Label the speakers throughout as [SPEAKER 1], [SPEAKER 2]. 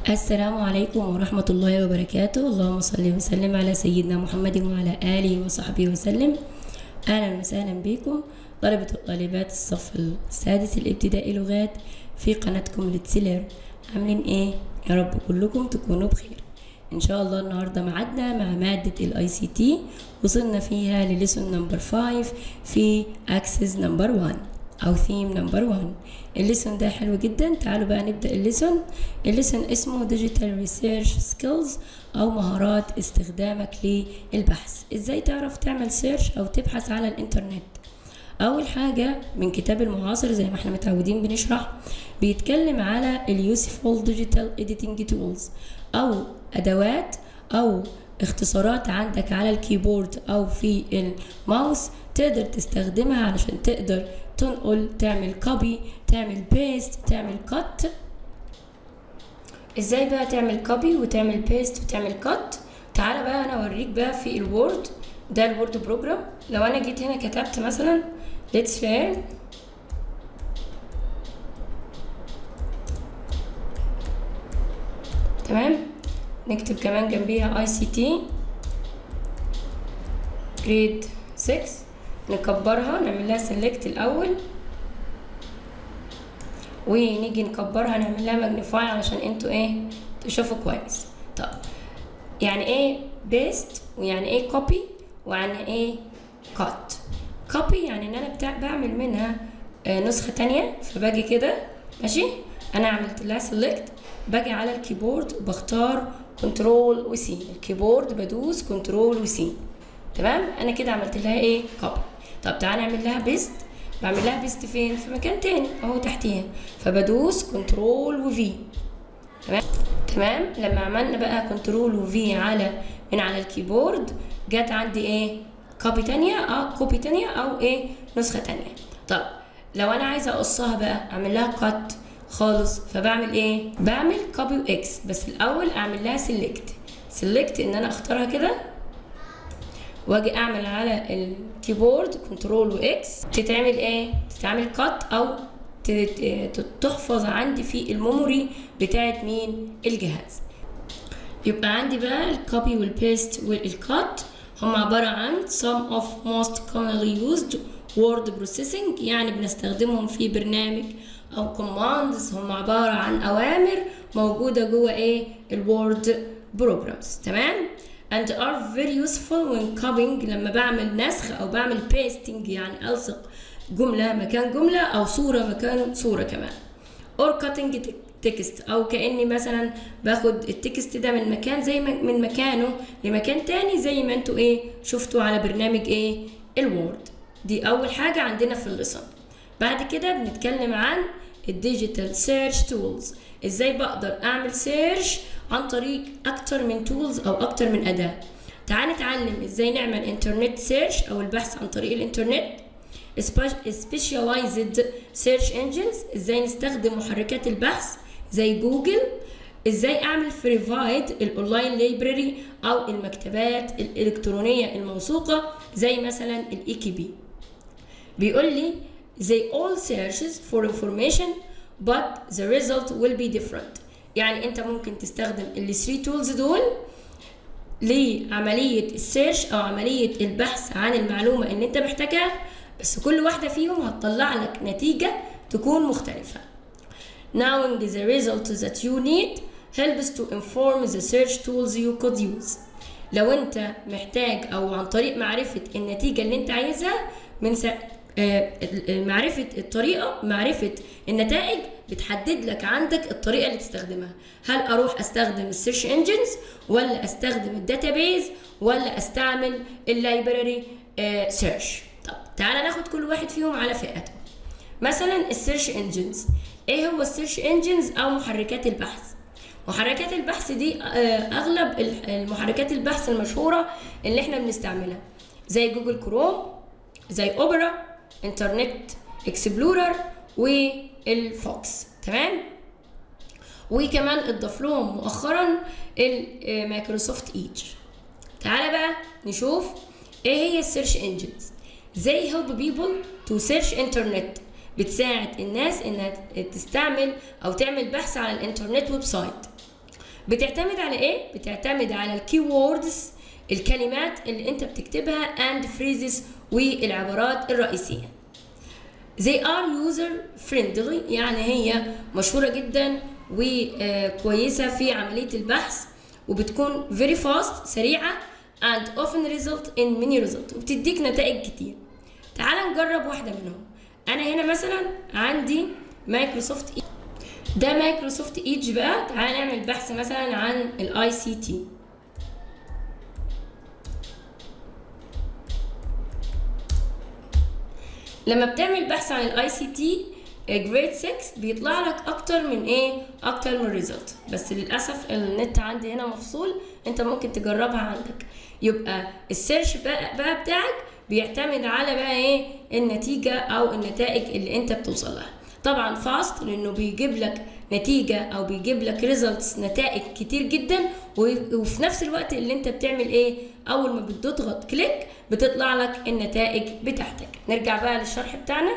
[SPEAKER 1] السلام عليكم ورحمة الله وبركاته اللهم صل وسلم على سيدنا محمد وعلى آله وصحبه وسلم أهلا وسهلا بكم طلبة وطالبات الصف السادس الابتدائي لغات في قناتكم لتسيلر عاملين ايه يا رب كلكم تكونوا بخير ان شاء الله النهارده معادنا مع مادة الاي سي تي وصلنا فيها لليسون نمبر 5 في اكسس نمبر 1 او ثيم نمبر 1 الليسون ده حلو جدا تعالوا بقى نبدا الليسون الليسون اسمه ديجيتال ريسيرش سكيلز او مهارات استخدامك للبحث ازاي تعرف تعمل سيرش او تبحث على الانترنت اول حاجه من كتاب المعاصر زي ما احنا متعودين بنشرح بيتكلم على اليوسفول ديجيتال اديتنج تولز او ادوات او اختصارات عندك على الكيبورد او في الماوس تقدر تستخدمها علشان تقدر تنقل تعمل كوبي تعمل بيست تعمل كات ازاي بقى تعمل كوبي وتعمل بيست وتعمل كات تعالى بقى انا اوريك بقى في الوورد ده الوورد بروجرام لو انا جيت هنا كتبت مثلا let's learn تمام نكتب كمان جنبيها اي سي تي جريد 6 نكبرها نعمل لها سيلكت الاول ونيجي نكبرها نعمل لها ماجنيفاي علشان انتوا ايه تشوفوا كويس طب يعني ايه بيست ويعني ايه كوبي ويعني ايه كات كوبي يعني ان انا بتاع بعمل منها آه نسخه تانية فباجي كده ماشي انا عملت لها سيلكت باجي على الكيبورد وبختار كنترول وسي الكيبورد بدوس كنترول وسي تمام انا كده عملت لها ايه كوبي طب تعالى نعمل لها بيست بعمل لها بيست فين في مكان تاني اهو تحتيها فبدوس كنترول وفي تمام تمام لما عملنا بقى كنترول وفي على من على الكيبورد جت عندي ايه كوبي تانية اه كوبي تانية او ايه نسخة تانية طب لو انا عايزة اقصها بقى اعمل لها كات خالص فبعمل ايه بعمل كوبي واكس بس الاول اعمل لها سيلكت سيلكت ان انا اختارها كده واجي اعمل على الكيبورد كنترول واكس تتعمل ايه تتعمل كات او تحفظ عندي في الميموري بتاعت مين الجهاز يبقى عندي بقى الكوبي والبيست والكات هم عبارة عن some of most commonly used word processing يعني بنستخدمهم في برنامج أو commands هم عبارة عن أوامر موجودة جوه إيه الوورد programs تمام and are very useful when copying لما بعمل نسخ أو بعمل pasting يعني ألصق جملة مكان جملة أو صورة مكان صورة كمان or cutting تكست او كاني مثلا باخد التكست ده من مكان زي ما من مكانه لمكان تاني زي ما انتوا ايه شفتوا على برنامج ايه الوورد دي اول حاجه عندنا في الليسون بعد كده بنتكلم عن الديجيتال سيرش تولز ازاي بقدر اعمل سيرش عن طريق اكتر من تولز او اكتر من اداه تعال نتعلم ازاي نعمل انترنت سيرش او البحث عن طريق الانترنت specialized search engines ازاي نستخدم محركات البحث زي جوجل ازاي اعمل فريفايد الاونلاين ليبراري او المكتبات الالكترونيه الموثوقه زي مثلا الاي كي بي بيقول لي they all searches for information but the result will be different يعني انت ممكن تستخدم ال 3 تولز دول لعمليه السيرش او عمليه البحث عن المعلومه اللي انت محتاجها بس كل واحده فيهم هتطلع لك نتيجه تكون مختلفه Knowing the results that you need helps to inform the search tools you could use. لو انت محتاج او عن طريق معرفة النتيجة اللي انت عايزها من س... معرفة الطريقة معرفة النتائج بتحدد لك عندك الطريقة اللي تستخدمها هل اروح استخدم السيرش انجنز ولا استخدم الداتابيز ولا استعمل اللايبراري سيرش طب تعالى ناخد كل واحد فيهم على فئته مثلا السيرش انجنز ايه هو السيرش انجنز او محركات البحث محركات البحث دي اغلب المحركات البحث المشهوره اللي احنا بنستعملها زي جوجل كروم زي اوبرا انترنت اكسبلورر والفوكس تمام وكمان اضاف لهم مؤخرا المايكروسوفت ايدج تعالى بقى نشوف ايه هي السيرش انجنز زي help people to search internet بتساعد الناس انها تستعمل او تعمل بحث على الانترنت ويب سايت بتعتمد على ايه بتعتمد على الكي ووردز الكلمات اللي انت بتكتبها and phrases والعبارات الرئيسيه they are user friendly يعني هي مشهوره جدا وكويسه في عمليه البحث وبتكون very fast سريعه and often result in many result وبتديك نتائج كتير تعال نجرب واحده منهم انا هنا مثلا عندي مايكروسوفت إي. ده مايكروسوفت ايدج بقى تعال نعمل بحث مثلا عن الاي سي تي لما بتعمل بحث عن الاي سي تي جريد 6 بيطلع لك اكتر من ايه اكتر من ريزلت بس للاسف النت عندي هنا مفصول انت ممكن تجربها عندك يبقى السيرش بقى, بقى بتاعك بيعتمد على بقى ايه النتيجه او النتائج اللي انت بتوصل لها طبعا فاست لانه بيجيب لك نتيجه او بيجيب لك ريزلتس نتائج كتير جدا وفي نفس الوقت اللي انت بتعمل ايه اول ما بتضغط كليك بتطلع لك النتائج بتاعتك نرجع بقى للشرح بتاعنا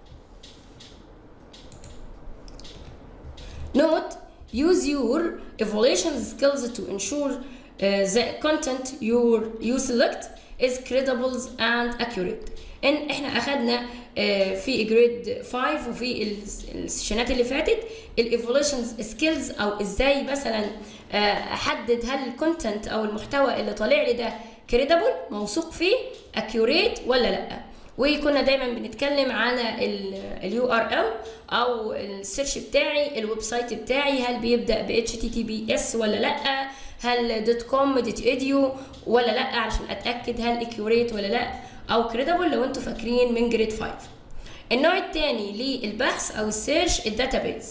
[SPEAKER 1] Note, use your evaluation skills to ensure uh, the content you you select is credible and accurate. ان احنا اخدنا uh, في جريد 5 وفي السيشنات اللي فاتت الايفولوشن سكيلز او ازاي مثلا uh, احدد هل الكونتنت او المحتوى اللي طالع لي ده كريدبل موثوق فيه اكيوريت ولا لا وكنا دايما بنتكلم على اليو ار ال او السيرش بتاعي الويب سايت بتاعي هل بيبدا ب اتش تي تي بي اس ولا لا هل دوت كوم دوت ايديو ولا لا علشان اتاكد هل اكيوريت ولا لا او كريدبل لو انتوا فاكرين من جريد 5 النوع الثاني للبحث او السيرش الداتابيز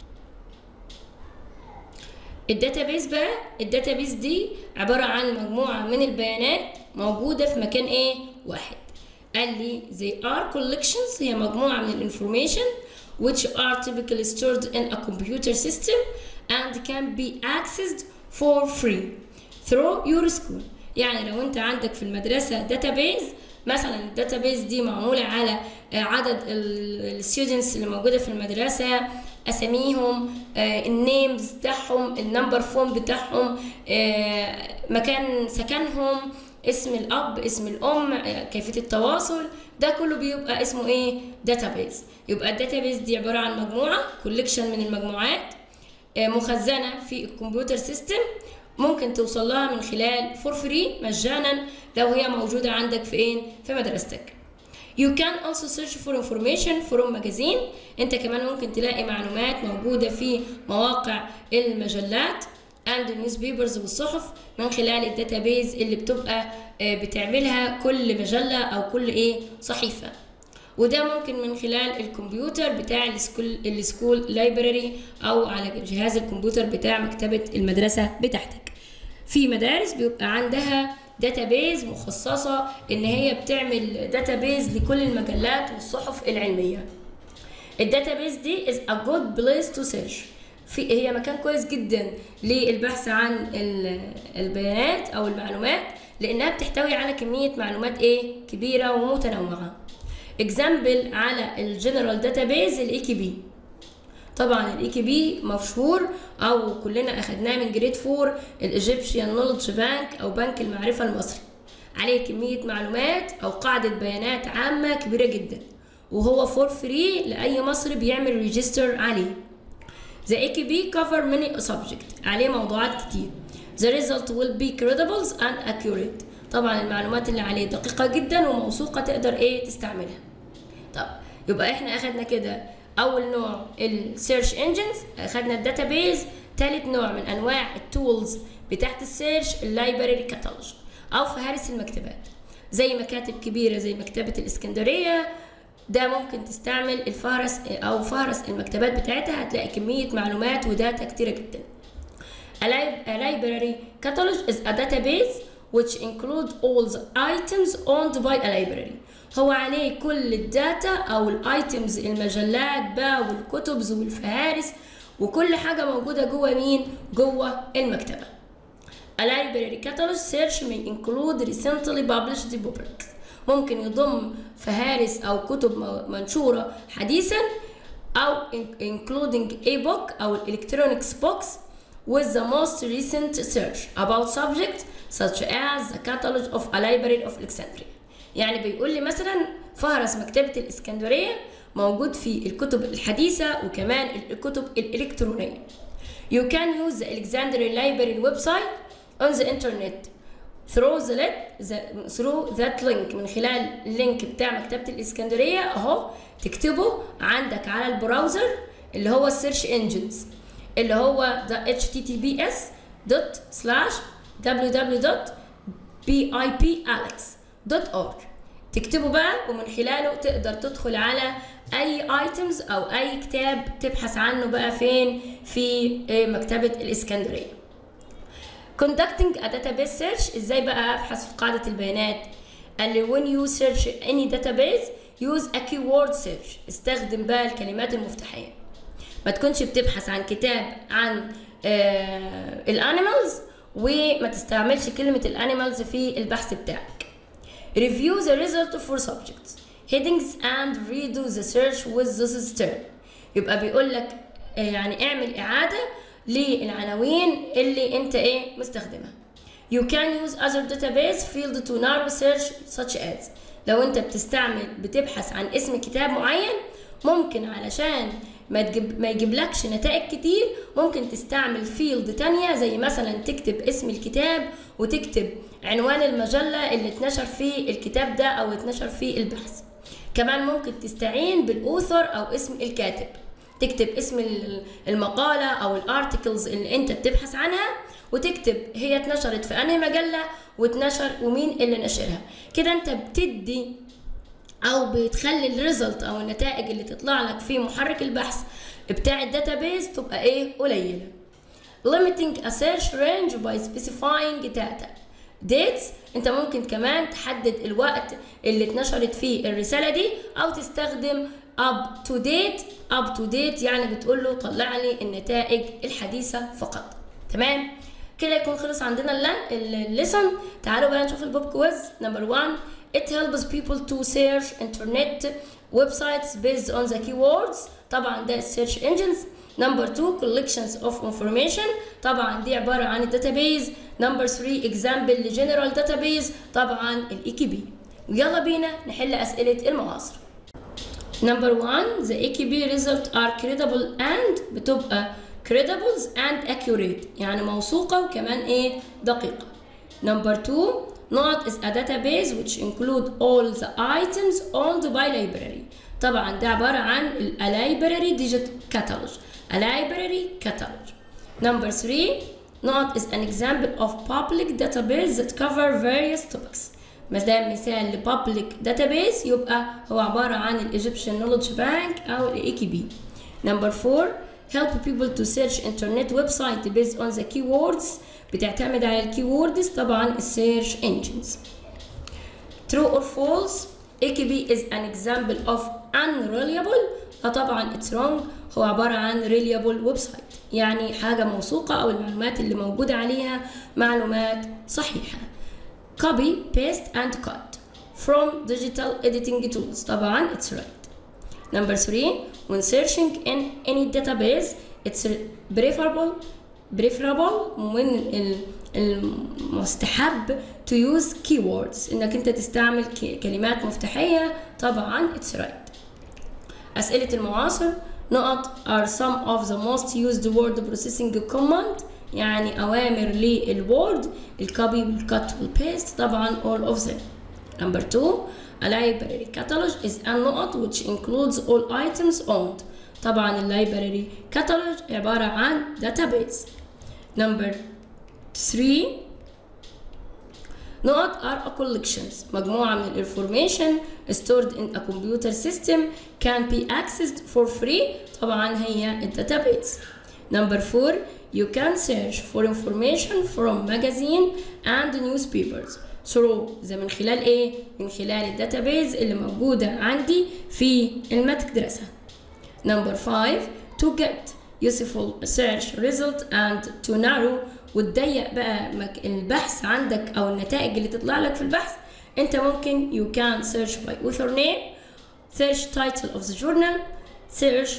[SPEAKER 1] الداتابيز بقى الداتابيز دي عباره عن مجموعه من البيانات موجوده في مكان ايه واحد قال لي they are collections هي مجموعة من الانفورميشن which are typically stored in a computer system and can be accessed for free through your school يعني لو انت عندك في المدرسة database مثلا الداتابيز دي معمولة على عدد الستودنتس اللي موجودة في المدرسة اساميهم النيمز بتاعهم النمبر فون بتاعهم مكان سكنهم اسم الاب اسم الام كيفيه التواصل ده كله بيبقى اسمه ايه داتابيز يبقى الداتابيز دي عباره عن مجموعه كوليكشن من المجموعات مخزنه في الكمبيوتر سيستم ممكن توصل لها من خلال فور فري مجانا لو هي موجوده عندك فين في مدرستك You can also search for information from magazine انت كمان ممكن تلاقي معلومات موجودة في مواقع المجلات and newspapers والصحف من خلال الداتابيز اللي بتبقى بتعملها كل مجلة أو كل إيه صحيفة وده ممكن من خلال الكمبيوتر بتاع السكول السكول لايبراري أو على جهاز الكمبيوتر بتاع مكتبة المدرسة بتاعتك في مدارس بيبقى عندها داتابيز مخصصة إن هي بتعمل داتابيز لكل المجلات والصحف العلمية الداتابيز دي is a good place to search في هي مكان كويس جدا للبحث عن البيانات او المعلومات لانها بتحتوي على كميه معلومات ايه كبيره ومتنوعه اكزامبل على الجنرال داتابيز الاي كي بي طبعا الاي كي بي مشهور او كلنا اخدناه من جريد 4 الايجيبشن نولج بانك او بنك المعرفه المصري عليه كميه معلومات او قاعده بيانات عامه كبيره جدا وهو فور فري لاي مصري بيعمل ريجستر عليه The AKB cover many subject عليه موضوعات كتير. The result will be credible and accurate. طبعا المعلومات اللي عليه دقيقة جدا وموثوقة تقدر ايه تستعملها. طب يبقى احنا اخدنا كده أول نوع السيرش انجنز اخدنا الداتابيز تالت نوع من أنواع التولز بتاعت السيرش اللايبراري كاتالوج أو فهارس المكتبات. زي مكاتب كبيرة زي مكتبة الإسكندرية ده ممكن تستعمل الفهرس او فهرس المكتبات بتاعتها هتلاقي كميه معلومات وداتا كتيره جدا A library catalog is a database which include all the items owned by a library هو عليه كل الداتا او الايتمز المجلات بقى والكتبز والفهارس وكل حاجه موجوده جوه مين جوه المكتبه A library catalog search may include recently published books ممكن يضم فهارس أو كتب منشورة حديثا أو including a book أو electronics box with the most recent search about subject such as the catalog of a library of Alexandria يعني بيقول لي مثلا فهرس مكتبة الإسكندرية موجود في الكتب الحديثة وكمان الكتب الإلكترونية You can use the Alexandria Library website on the internet through the, let, the through that link من خلال اللينك بتاع مكتبة الإسكندرية أهو تكتبه عندك على البراوزر اللي هو السيرش انجنز اللي هو the https dot slash www.bipalex.org تكتبه بقى ومن خلاله تقدر تدخل على اي ايتمز او اي كتاب تبحث عنه بقى فين في مكتبة الاسكندرية conducting a database search ازاي بقى ابحث في قاعدة البيانات قال لي when you search any database use a keyword search استخدم بقى الكلمات المفتاحية ما تكونش بتبحث عن كتاب عن آه الانيمالز وما تستعملش كلمة الانيمالز في البحث بتاعك review the result for subjects headings and redo the search with this term يبقى بيقول لك آه يعني اعمل اعادة للعناوين اللي انت ايه مستخدمها you can use other database field to narrow search such as لو انت بتستعمل بتبحث عن اسم كتاب معين ممكن علشان ما تجيب ما يجيبلكش نتائج كتير ممكن تستعمل فيلد تانية زي مثلا تكتب اسم الكتاب وتكتب عنوان المجلة اللي اتنشر فيه الكتاب ده او اتنشر فيه البحث كمان ممكن تستعين بالاوثر او اسم الكاتب تكتب اسم المقالة او الارتكلز اللي انت بتبحث عنها وتكتب هي اتنشرت في انهي مجلة واتنشر ومين اللي نشرها كده انت بتدي او بتخلي الريزلت او النتائج اللي تطلع لك في محرك البحث بتاع الداتابيز تبقى ايه قليله limiting a search range by specifying data dates انت ممكن كمان تحدد الوقت اللي اتنشرت فيه الرساله دي او تستخدم up to date up to date يعني بتقول له طلع لي النتائج الحديثه فقط تمام كده يكون خلص عندنا الليسون تعالوا بقى نشوف البوب كويز نمبر 1 It helps people to search internet websites based on the keywords طبعا ده search engines number two collections of information طبعا دي عبارة عن الداتابيز number three example لجنرال database طبعا الاي بي ويلا بينا نحل أسئلة المعاصر number one the AKB result are credible and بتبقى credibles and accurate يعني موثوقة وكمان ايه دقيقة number two Not is a database which include all the items owned by library. طبعا ده عبارة عن a library digit catalog. A library catalog. Number three, Not is an example of public database that cover various topics. مثلا مثال ل public database يبقى هو عبارة عن ال Egyptian Knowledge Bank أو ال AKB. Number four, help people to search internet website based on the keywords بتعتمد على الكيوردز طبعا السيرش انجنز true or false AKB is an example of unreliable فطبعا it's wrong هو عبارة عن reliable website يعني حاجة موثوقة أو المعلومات اللي موجودة عليها معلومات صحيحة copy paste and cut from digital editing tools طبعا it's right number three when searching in any database it's preferable preferable من المستحب to use keywords انك انت تستعمل كلمات مفتاحية طبعا it's right أسئلة المعاصر نقط are some of the most used word processing command يعني أوامر للوورد الكوبي والكت والبيست طبعا all of them number two a library catalog is a نقط which includes all items owned طبعا اللايبراري كاتالوج عبارة عن database number 3 نقط are a collections مجموعة من الانفورميشن stored in a computer system can be accessed for free طبعا هي الداتابيز number 4 you can search for information from magazine and newspapers through ده من خلال ايه من خلال الداتابيز اللي موجودة عندي في المدرسة number 5 to get useful search result and to narrow وتضيق بقى البحث عندك او النتائج اللي تطلع لك في البحث انت ممكن you can search by author name search title of the journal search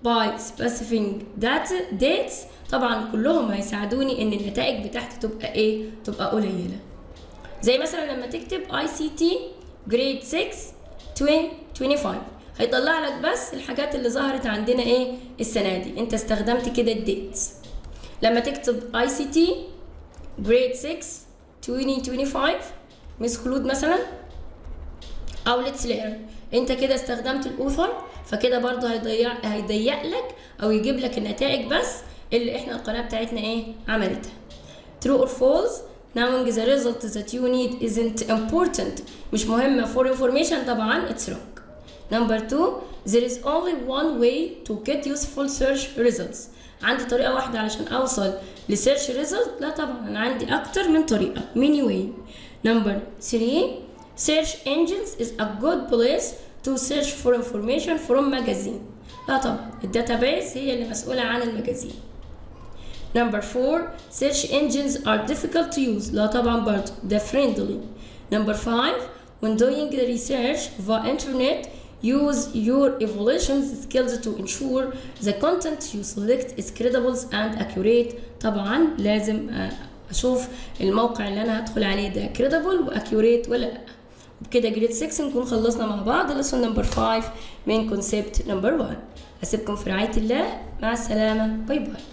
[SPEAKER 1] by specifying data dates طبعا كلهم هيساعدوني ان النتائج بتاعتي تبقى ايه تبقى قليله زي مثلا لما تكتب اي سي تي جريد 6 25 هيطلع لك بس الحاجات اللي ظهرت عندنا ايه السنه دي انت استخدمت كده الديتس لما تكتب اي سي تي جريد 6 2025 مس خلود مثلا او ليتس ليرن انت كده استخدمت الاوثر فكده برضو هيضيع هيضيق لك او يجيب لك النتائج بس اللي احنا القناه بتاعتنا ايه عملتها true or false knowing the result that you need isn't important مش مهمة for information طبعا it's wrong number two there is only one way to get useful search results عندي طريقة واحدة علشان أوصل لسيرش ريزلت لا طبعا أنا عندي أكتر من طريقة many way number three search engines is a good place to search for information from magazine لا طبعا الداتابيز هي اللي مسؤولة عن المجازين Number four, search engines are difficult to use. لا طبعا برضه ده friendly. Number five, when doing the research via internet, use your evaluation skills to ensure the content you select is credible and accurate. طبعا لازم أشوف الموقع اللي أنا هدخل عليه ده credible و accurate ولا لأ. وبكده جريد 6 نكون خلصنا مع بعض lesson نمبر 5 من concept نمبر 1 أسيبكم في رعاية الله مع السلامة باي باي